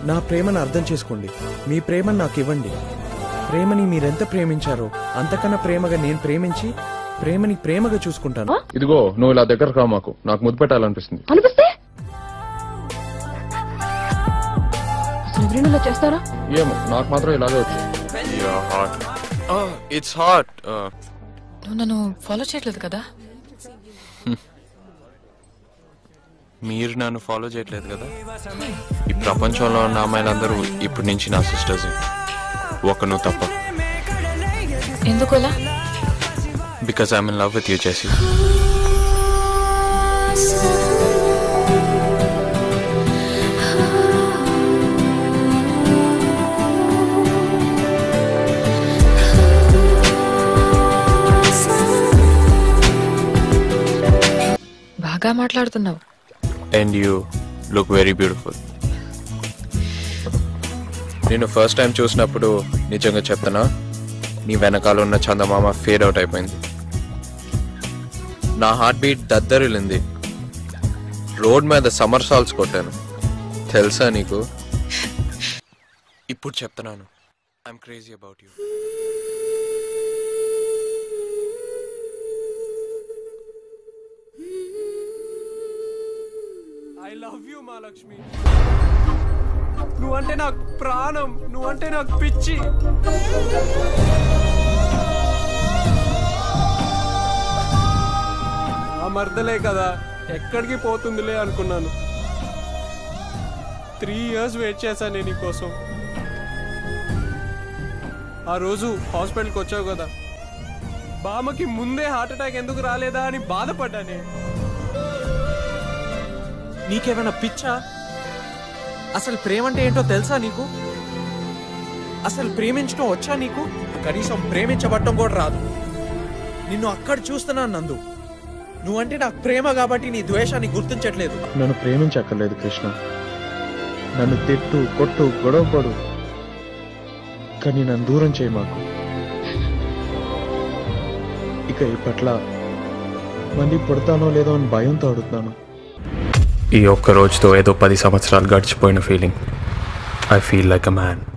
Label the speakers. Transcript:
Speaker 1: నా ప్రేమను అర్థం చేసుకోండి మీ ప్రేమను నాకు ఇవ్వండి ప్రేమని మీరెంత ప్రేమించారో అంతకన్నా ప్రేమగా నేను ప్రేమించి ప్రేమని ప్రేమగా చూసుకుంటాను
Speaker 2: ఇదిగో నువ్వు ఇలా దగ్గరకు రా మాకు నాకు ముద్దు పెట్టాలనిపిస్తుంది
Speaker 3: అనిపిస్తే అసలు ఎవరైనా ఇలా చేస్తారా
Speaker 2: ఏమో నాకు మాత్రం ఇలాగే వచ్చు
Speaker 4: హాట్ ఇట్స్ హాట్
Speaker 5: నువ్వు నన్ను ఫాలో చేయట్లేదు కదా
Speaker 4: మీరు నన్ను ఫాలో చేయట్లేదు కదా ఈ ప్రపంచంలో ఉన్న అమ్మాయిలందరూ ఇప్పటి నుంచి నా సిస్టర్స్ ఒక నువ్వు తప్ప
Speaker 5: ఎందుకు అలా
Speaker 4: because I'm in love with you చేసి
Speaker 5: బాగా మాట్లాడుతున్నావు
Speaker 4: and you look very beautiful నేను ఫస్ట్ టైం చూసినప్పుడు నిజంగా చెప్తానా నీ వెనకాల ఉన్న చందమామ ఫేడ్ అవుట్ అయిపోయింది నా హార్ట్ బీట్ దద్దరిల్లింది రోడ్ మీద సమ్మర్ సాల్స్ కొట్టాను తెలుసా నీకు ఇప్పుడు చెప్తున్నాను I'm crazy about you
Speaker 6: I love you Mahalakshmi నువ్వంటే నాకు ప్రాణం నువ్వంటే నాకు పిచ్చి ఆ మర్దలే కదా ఎక్కడికి పోతుందిలే అనుకున్నాను త్రీ ఇయర్స్ వెయిట్ చేశాను నేను నీకోసం ఆ రోజు హాస్పిటల్కి వచ్చావు కదా బామ్మకి ముందే హార్ట్ అటాక్ ఎందుకు రాలేదా అని బాధపడ్డానే
Speaker 1: నీకేమైనా పిచ్చా అసలు ప్రేమ అంటే ఏంటో తెలుసా నీకు అసలు ప్రేమించడం వచ్చా నీకు కనీసం ప్రేమించబట్టం కూడా రాదు నిన్ను అక్కడ చూస్తున్నాను నందు నువ్వంటే నాకు ప్రేమ కాబట్టి నీ ద్వేషాన్ని గుర్తించట్లేదు నన్ను ప్రేమించక్కర్లేదు కృష్ణ నన్ను తిట్టు కొట్టు గొడవ పడు కానీ నన్ను దూరం చేయి మాకు ఇక ఇప్పట్ల మళ్ళీ పుడతానో లేదో అని భయంతో అడుగుతున్నాను
Speaker 4: ఈ ఒక్క రోజుతో ఏదో పది సంవత్సరాలు గడిచిపోయిన feeling I feel like a man